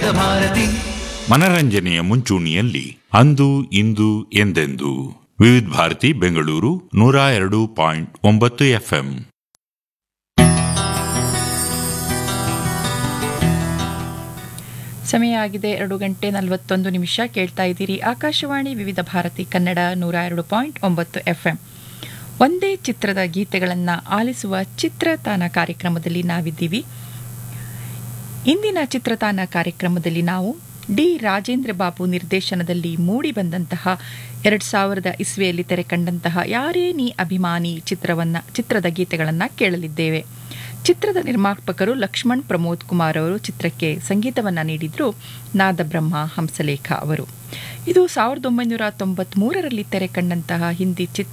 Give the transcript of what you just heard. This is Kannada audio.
ವಿವಿಧ ಭಾರತಿ ಮನರಂಜನೆಯ ಮುಂಚೂಣಿಯಲ್ಲಿ ಅಂದು ಇಂದು ಎಂದೆಂದು ವಿವಿಧ ಭಾರತಿ ಬೆಂಗಳೂರು ನೂರ ಎರಡು ಪಾಯಿಂಟ್ ಒಂಬತ್ತು ಎಫ್ಎಂ ಸಮಯ ಆಗಿದೆ ಎರಡು ಗಂಟೆ ನಲವತ್ತೊಂದು ನಿಮಿಷ ಕೇಳ್ತಾ ಇದ್ದೀರಿ ಆಕಾಶವಾಣಿ ವಿವಿಧ ಭಾರತಿ ಕನ್ನಡ ನೂರ ಎರಡು ಪಾಯಿಂಟ್ ಒಂಬತ್ತು ಎಫ್ ಎಂ ಒಂದೇ ಚಿತ್ರದ ಗೀತೆಗಳನ್ನು ಆಲಿಸುವ ಚಿತ್ರತಾನ ಕಾರ್ಯಕ್ರಮದಲ್ಲಿ ನಾವಿದ್ದೀವಿ ಇಂದಿನ ಚಿತ್ರತಾನ ಕಾರ್ಯಕ್ರಮದಲ್ಲಿ ನಾವು ಡಿ ರಾಜೇಂದ್ರ ಬಾಬು ನಿರ್ದೇಶನದಲ್ಲಿ ಮೂಡಿ ಬಂದಂತಹ ಎರಡು ಸಾವಿರದ ಇಸ್ವಿಯಲ್ಲಿ ತೆರೆ ಕಂಡಂತಹ ಯಾರೇ ನೀ ಅಭಿಮಾನಿ ಚಿತ್ರವನ್ನ ಚಿತ್ರದ ಗೀತೆಗಳನ್ನು ಕೇಳಲಿದ್ದೇವೆ ಚಿತ್ರದ ನಿರ್ಮಾಪಕರು ಲಕ್ಷ್ಮಣ್ ಪ್ರಮೋದ್ ಕುಮಾರ್ ಅವರು ಚಿತ್ರಕ್ಕೆ ಸಂಗೀತವನ್ನು ನೀಡಿದ್ರು ನಾದಬ್ರಹ್ಮ ಹಂಸಲೇಖ ಅವರು ಇದು ಸಾವಿರದ ಒಂಬೈನೂರ ತೊಂಬತ್ಮೂರರಲ್ಲಿ ತೆರೆ ಕಂಡಂತಹ ಹಿಂದಿ ಚಿತ್ರ